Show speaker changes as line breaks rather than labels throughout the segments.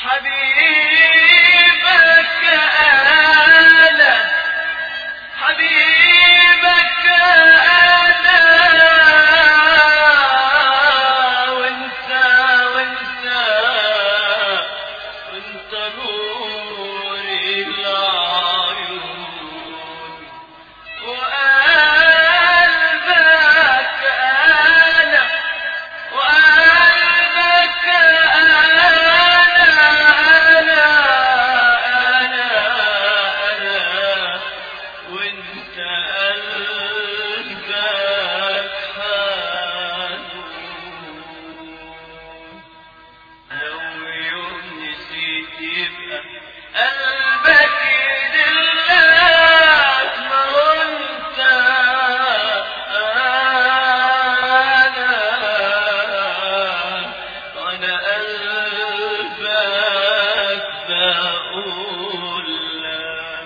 حبيبك أنا حبيبك أنا وانت وانت وانت نور العيون وقلبك أنا وقلبك أنا أنا أنا أنا وانت قلبك حنون لو يوم نسيت يبقى قلبك يدلك ما هو انت انا وانا قلبك بقول لك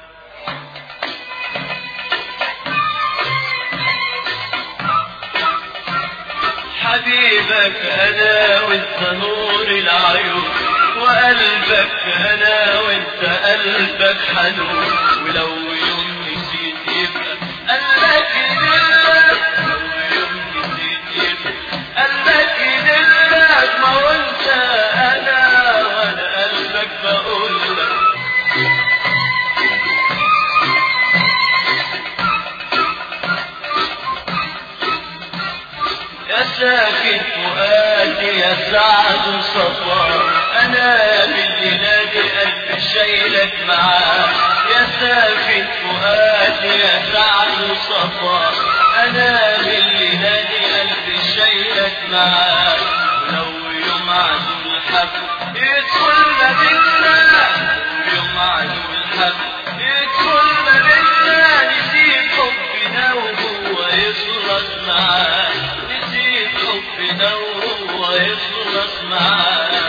حبيبك انا وانت نور العيون وقلبك انا وانت قلبك حنون ولو يوم نسيت يبقى قلبك يدلك لو يوم نسيت يبقى قلبك يدلك ما هو انت انا وانا قلبك بقول لك يا ساكن فؤادي يا سعد صفا انا باللي نادي قلبي شايلك معاه يا ساكن فؤادي يا سعد صفا انا باللي نادي قلبي شايلك معاه ولو يوم عدو الحب يدخل ما بينا يوم عدو الحب يدخل ما بينا نسيب حبنا وهو يخلص معاه نسيب حبنا وهو يخلص معاه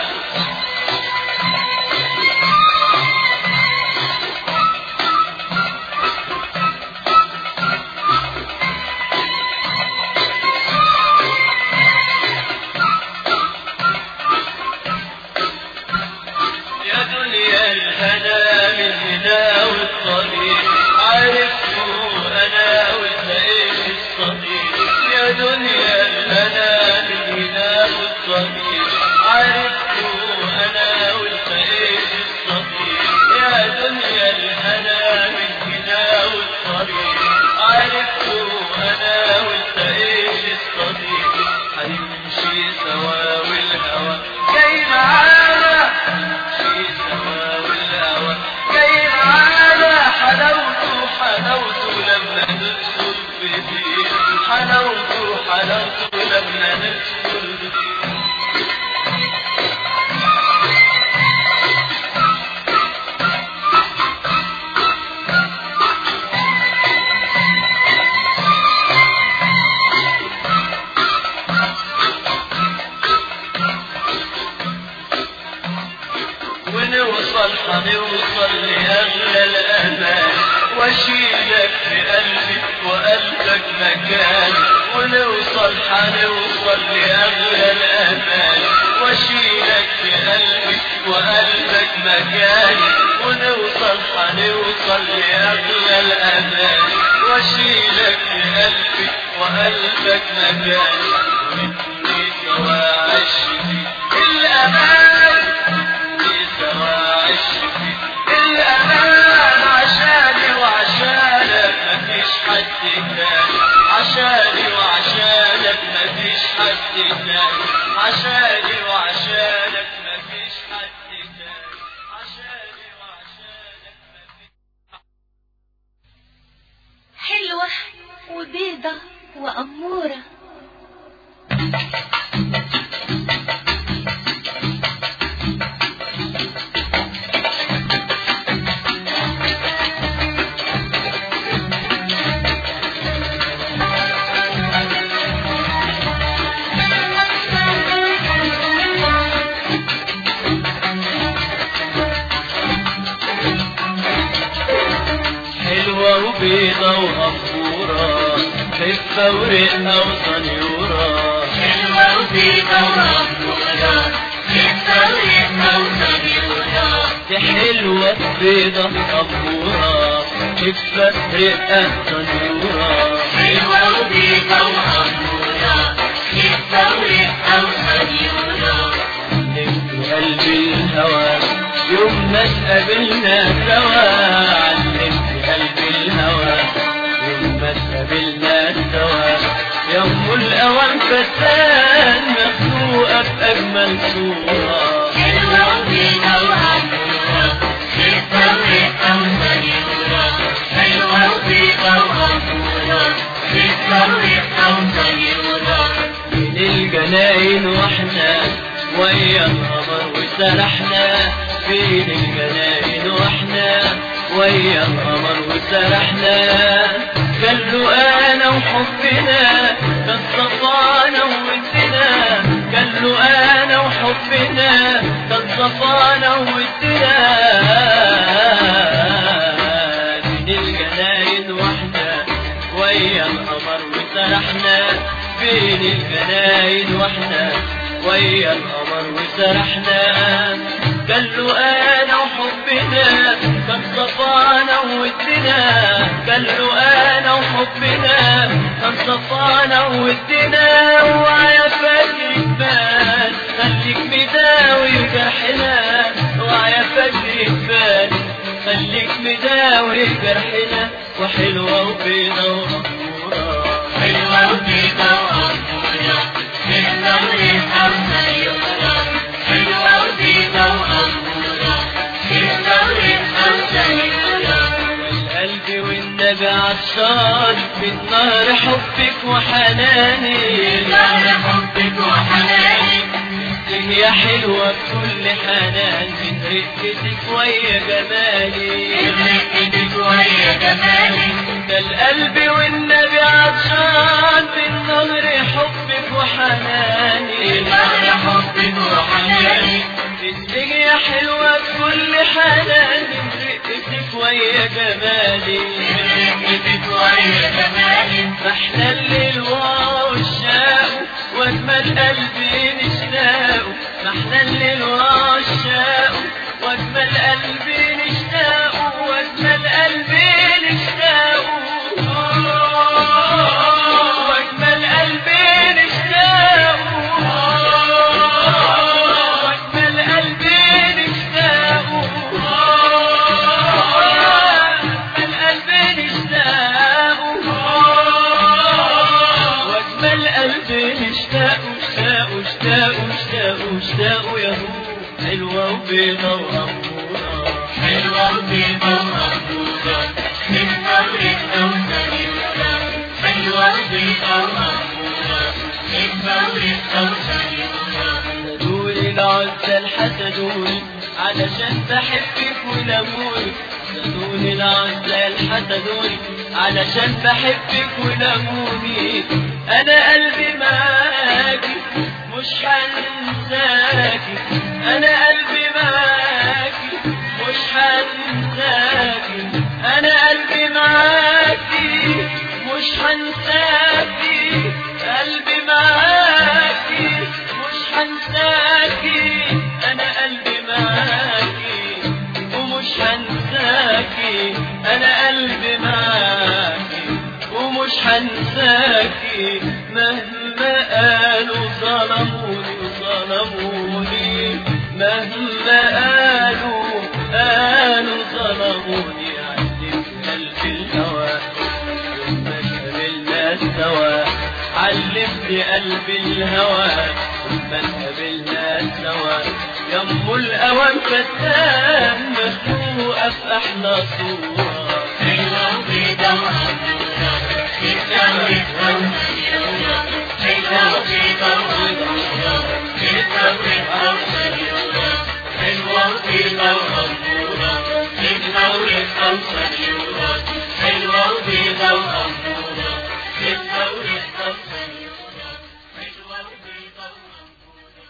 يا دنيا الهنا من هنا والطريق عرفته انا وانت ايش الصديق يا دنيا الهنا من هنا والطريق عرفته انا وانت ايش الصديق يا دنيا الهنا من هنا والطريق عرفته انا وانت ايش الصديق هنمشي سوا والهوى جاي معانا نمشي سوا والهوى جاي معانا حلاوته حلاوته لما ندخل في دين حلاوته حلاوته لما ندخل في دين ونوصل حنوصل لأغلى الأمان واشيلك في قلبي وقلبك مكان ونوصل حنوصل لأغلى الأمان واشيلك في قلبي وقلبك مكان ونوصل حنوصل لأغلى الأمان واشيلك في قلبي وقلبك مكان ونبني سوا عشري الأمان سوا عشري الأمان عشاني وعشانك مفيش حد تاني عشاني وعشانك مفيش حد تاني عشاني وعشانك مفيش حد تاني عشاني وعشانك مفيش
حلوة وبيضة وأمورة
حلوة وبيضة وأمورة خفة ورقة وصنيورة
حلوة وبيضة وأمورة خفة ورقة وصغيرة
حلوة بيضة أمورة خفة رقة صنورة
حلوة وبيضة وأمورة خفة ورقة وصنيورة
علمت قلبي الهوى يوم ما اتقابلنا سوا علمت قلبي الهوى يوم ما اتقابلنا سوا يا ام الاوان فتان مخلوقه باجمل صوره
حلوة وبيضة وأمورة خفة ورقة وصنيورة حلوة وبيضة وأمورة خفة ورقة وصنيورة
من الجناين واحنا ويا القمر وسرحنا بين الجناين واحنا ويا القمر وسرحنا قالوا انا وحبنا كان صفانا وودنا قالوا انا وحبنا كان صفانا وودنا من الجناين واحنا ويا القمر وسرحنا بين الجناين واحنا ويا القمر وسرحنا قالوا انا وحبنا كان صفانا وودنا قالوا انا وحبنا كان صفانا وودنا وعيا فجر بال خليك مداوي جرحنا وعيا فجر بال خليك مداوي جرحنا وحلوة وبيضة وأمورة
حلوة وبيضة وأمورة خفة ورقة وصنيورة حلوة وبيضة وأمورة خفة ورقة وصنيورة
والقلب والنبي عطشان من نهر حبك وحناني
نهر حبك وحنانك
يا حلوة بكل حنان من رقتك ويا جمالي
رقتك ويا جمالك
ده القلب والنبي عطشان من نهر حبك وحناني
نهر حبك وحنانك
اسمك يا حلوة بكل حنان من رقتك ويا جمالي
رقتك ويا جمالك
احنا الليل والشاق واجمل قلبي نشتاق ما احنا الليل والشاق واجمل قلبي نشتاق واجمل قلبي نشتاق واجمل قلبي نشتاق واجمل قلبي نشتاق واجمل قلبي نشتاق واجمل قلبي نشتاق اشتاق اشتاق اشتاق اشتاق يا هو حلوة وبيضة وأمورة
حلوة وبيضة وأمورة خفة ورقة وصنيورة حلوة وبيضة وأمورة خفة ورقة وصنيورة
حسدوني العزة الحسدوني علشان بحبك ولموني حسدوني العزة الحسدوني علشان بحبك ولموني انا قلبي معاكي مش هنساكي انا قلبي معاكي مش هنساكي انا قلبي معاكي مش هنساكي قلبي معاكي مش هنساكي انا قلبي معاكي ومش هنساكي انا قلبي معاكي ومش هنساكي مهما قالوا ظلموني ظلموني مهما قالوا قالوا ظلموني علمت قلبي الهوى ثم قابلنا سوا علمت قلبي الهوى ثم قابلنا سوا يم الأوان فتان مخلوقة في أحلى صورة
حلوة وبيضة وأمورة خفة ورقة وصنيورة حلوة وبيضة وأمورة خفة ورقة وصنيورة حلوة وبيضة وأمورة خفة ورقة وصنيورة حلوة وبيضة وأمورة خفة ورقة وصنيورة حلوة وبيضة وأمورة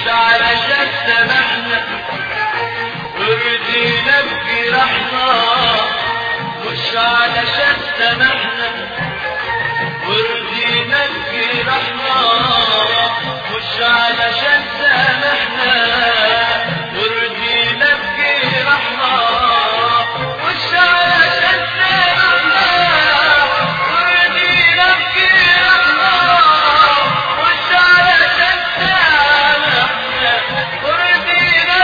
مش علشان سمحنا ورضينا بجرحنا مش علشان سمحنا ورضينا بجرحنا مش علشان سامحنا ورضينا بجرحنا مش علشان سامحنا ورضينا بجرحنا مش علشان سامحنا ورضينا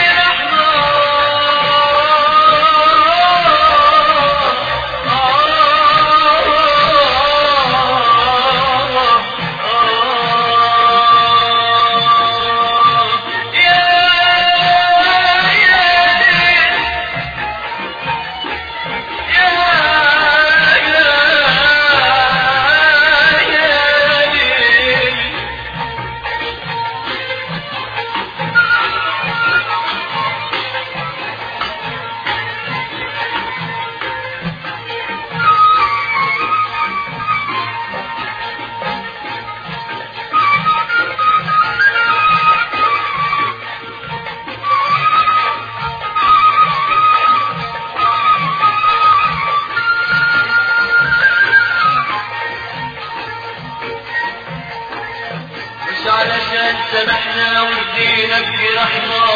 مش علشان سمحنا ورضينا بجرحنا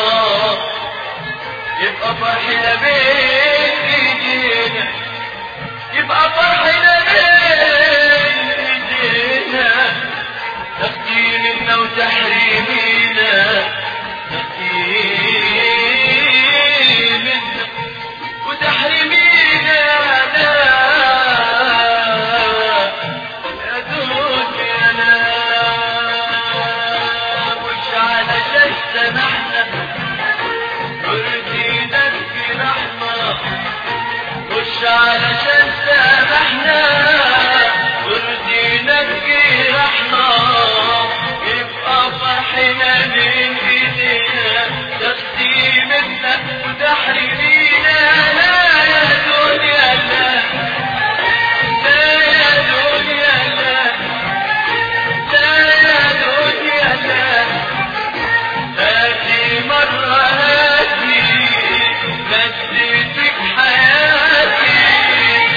يبقى فرحنا بين ايدينا يبقى فرحنا بين ايدينا تقديمنا وتحريمنا تقديمنا وتحريمنا لا يا دنيا لا مش علشان سمحنا ورضينا بجرحنا مش علشان سامحنا ورضينا بجرحنا يبقى فرحنا من ايدينا تقديمنا وتحريمنا لا يا دنيا لا لا يا دنيا لا لا يا دنيا لا هاتي مرة هاتي مديتك حياتي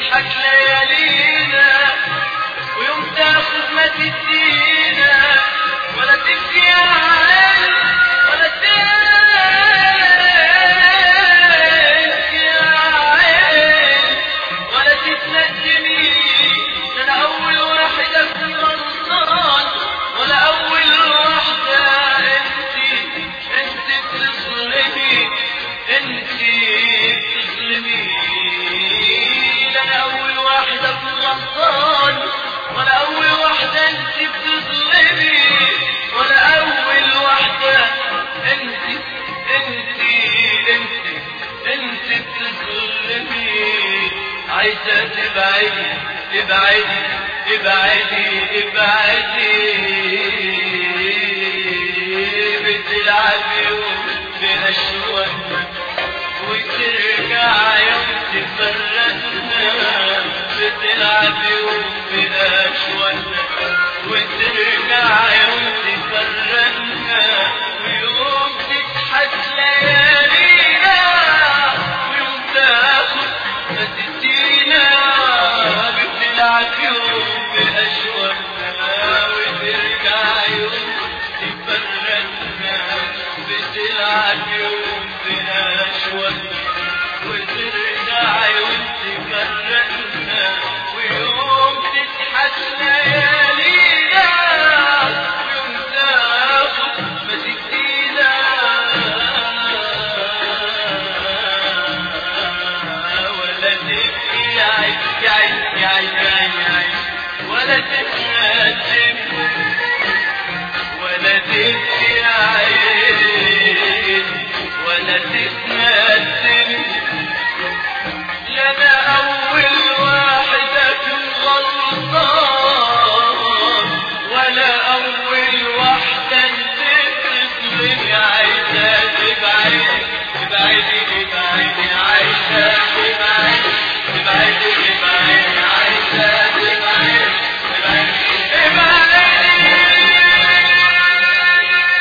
تضحك ليالينا ويوم تاخد ما تدينا ولا تبكي يا عين ولا تبكي يا عين ولا تتندمي ده انا اول واحد اكون غلطان ولا اول واحدة انتي انتي بتظلمي انتي بتظلمي ده انا اول واحد اكون غلطان ولا اول واحدة انتي بتظلمي ولا اول واحدة انتي انتي انتي انتي بتظلمي عايزة تبعدي ابعدي ابعدي ابعدي بتلعبي بأشواقنا وترجع يوم تفرقنا بتلعبي بأشواقنا وترجع يوم تفرقنا ويوم تضحك ليالينا ويوم تاخد ما تدينا بتلعب يوم بأشواقنا وترجع يوم تفرقنا بتلعب يوم بأشواقنا وترجع يوم تفرقنا ويوم تضحك ليالينا ويوم تاخد ما تدينا ولا تبكي يا عين يا عين يا عين يا عين يا عين ولا تتندم ولا تبكي يا عين ولا تتندم لا انا اول واحد اكون غلطان ولا اول واحدة انت تظلمي عايزة تبعدي تبعدي تبعدي عايزة تبعدي تبعدي تبعدي عايزة تبعدي تبعدي تبعدي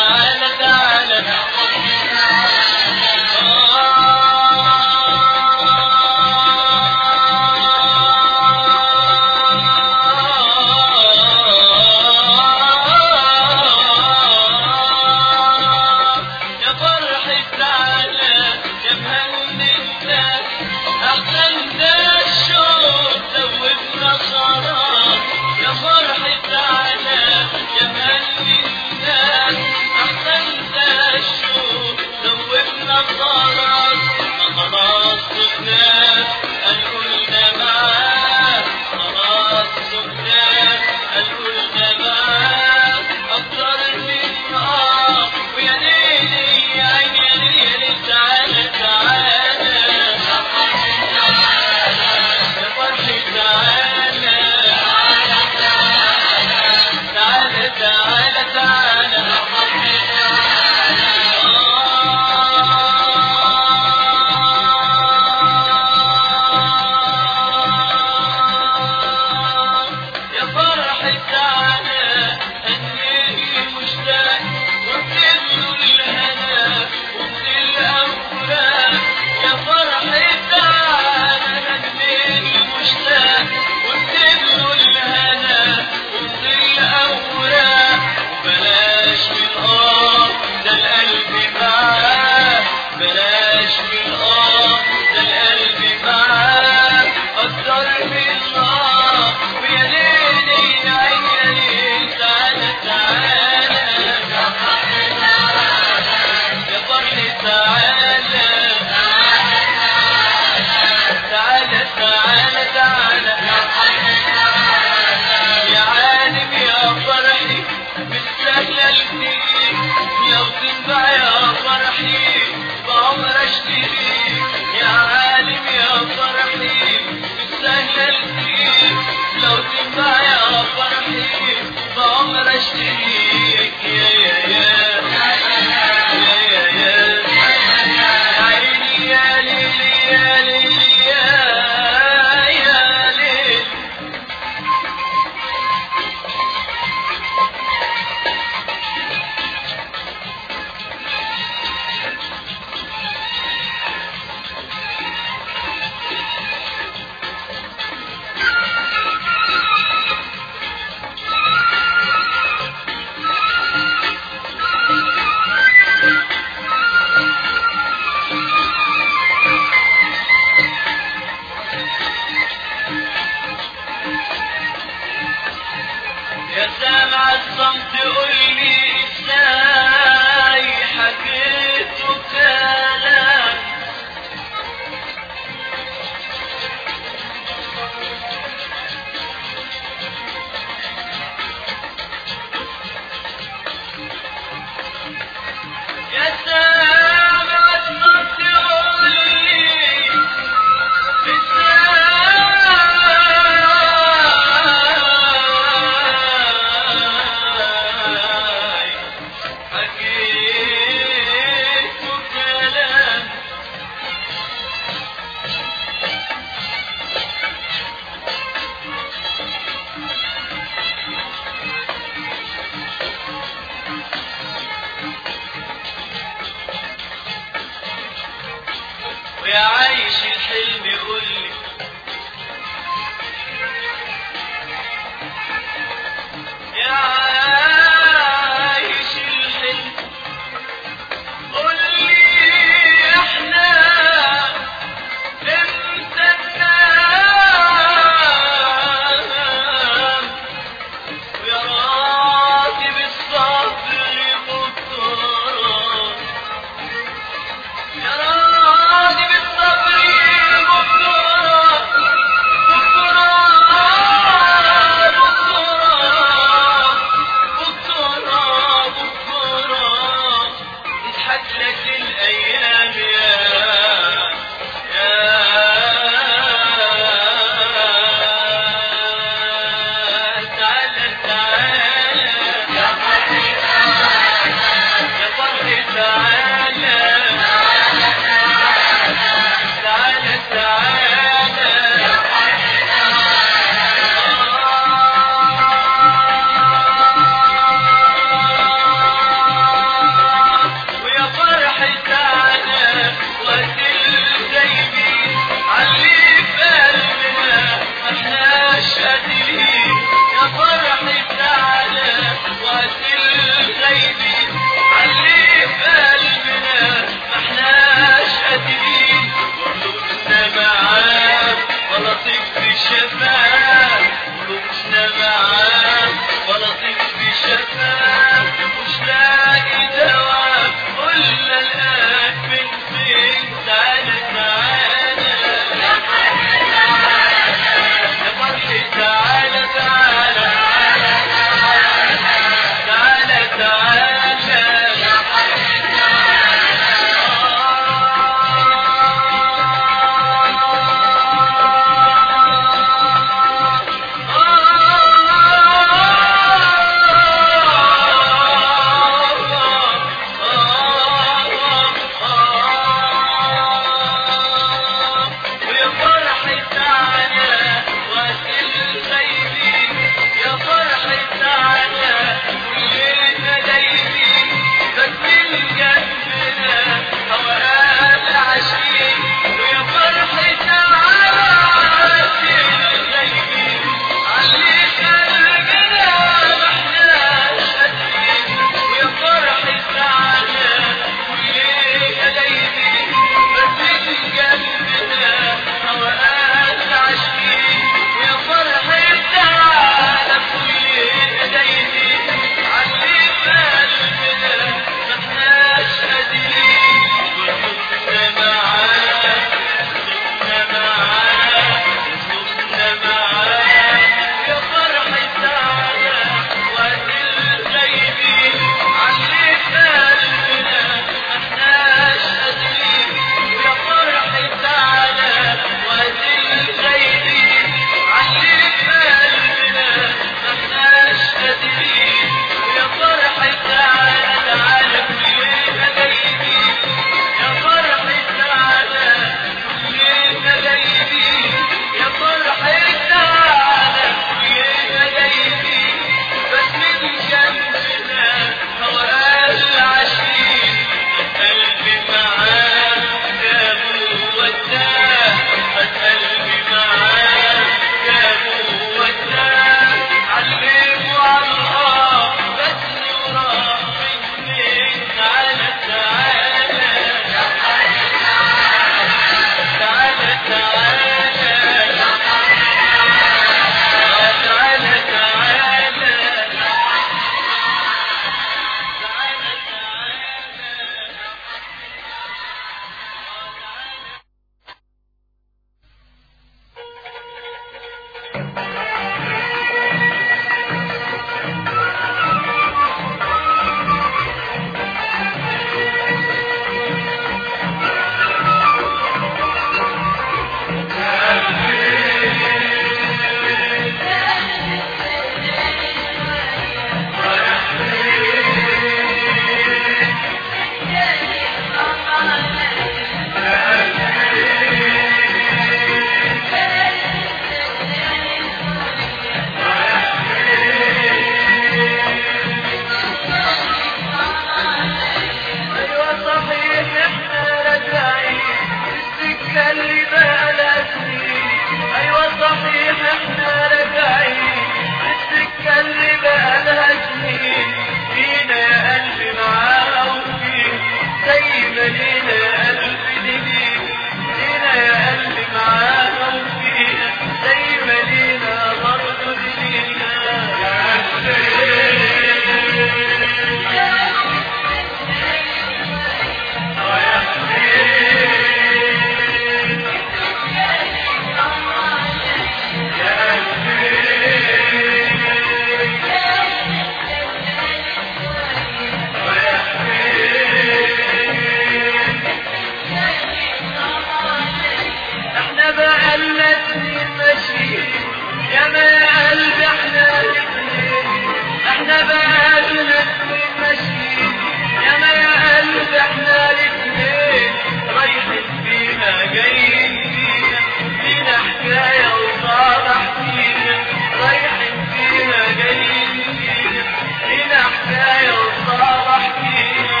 احنا بقالنا سنين ماشيين يا ما يا قلب احنا الاتنين رايحين فينا جايين فينا لينا حكاية وصالح فينا رايحين فينا جايين فينا لينا حكاية وصالح فينا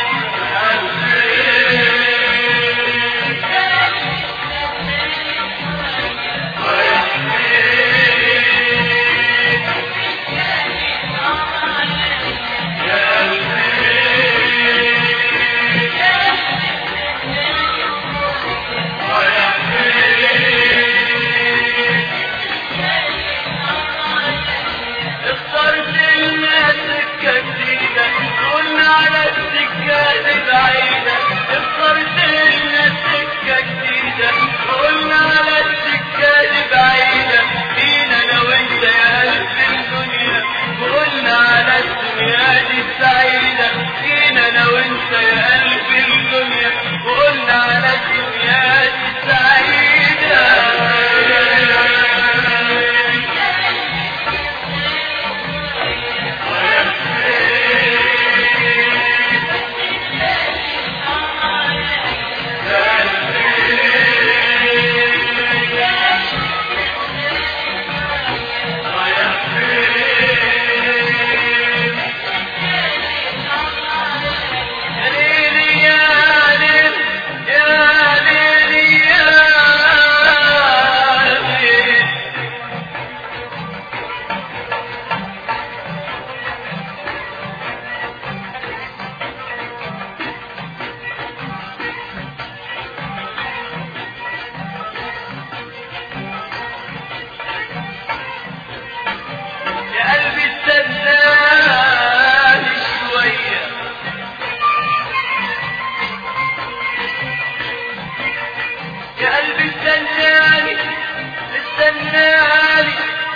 اخترت لنا سكة جديدة قلنا على السكة بعيدة اخترت لنا سكة جديدة قلنا على السكة بعيدة فينا انا وانت يا قلب الدنيا وقلنا على الدنيا دي السعيدة فينا انا وانت يا قلب الدنيا وقلنا على الدنيا دي السعيدة يا ليلي يا ليل يا ليلي يا ليل يا قلبي استناني شويه يا قلبي استناني استناني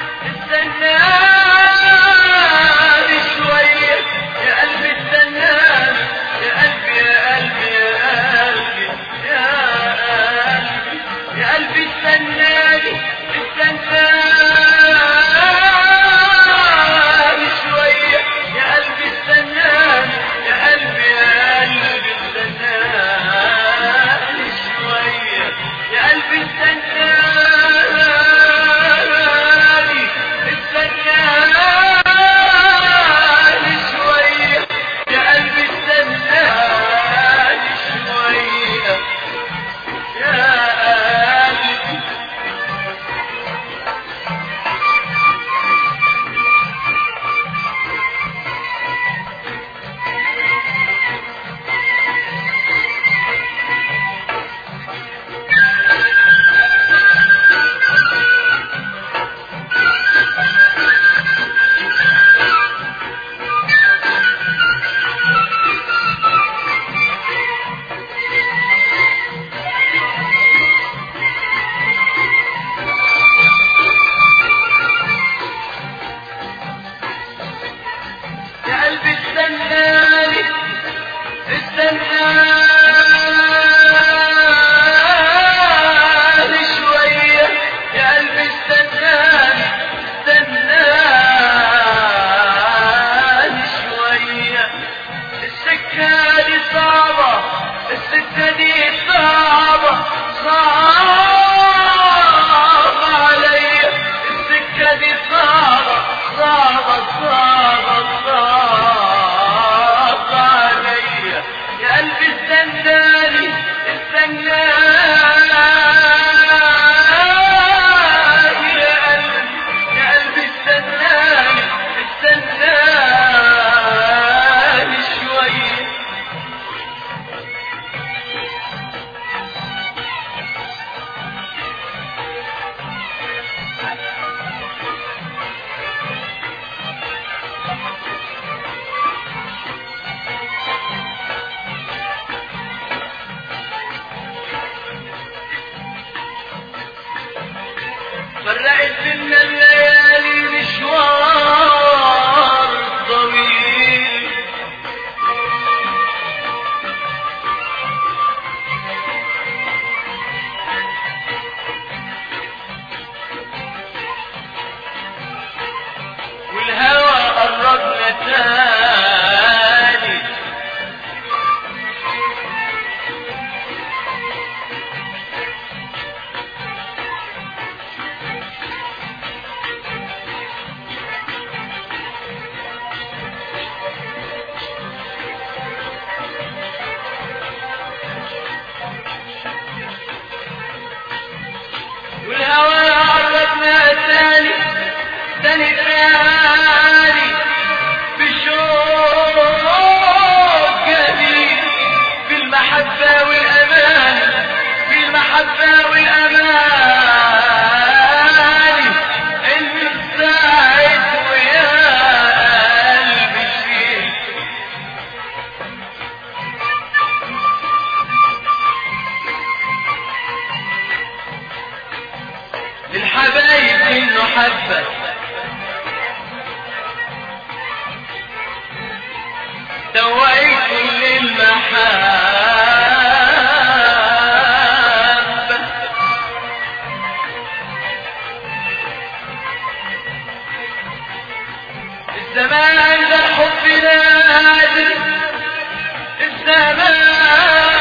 استناني شوية يا قلبي استناني يا قلبي يا قلبي يا قلبي يا قلبي يا قلبي استناني استناني شوية يا قلبي استناني يا قلبي يا قلبي استناني شوية يا قلبي استناني استناني شوية يا قلبي استناني شوية يا قلبي يا قلبي استناني استناني شوية يا قلبي استناني استناني شوية السكة دي صعبة السكة دي صعبة صعبة عليا السكة دي صعبة صعبة صعبة صعبة عليا يا قلبي استناني استناني يا قلبي يا قلبي استناني استناني شوية فرقت بينا الليالي مشوار طويل والهوى قربنا التاني والهوى عرفنا تاني تاني تاني بشوق جديد بالمحبة والأمان بالمحبة والأمان انت ساعد ويا قلبي شفيت للحبايب انه حبك دوقت كل المحبة الزمان ده الحب نادر الزمان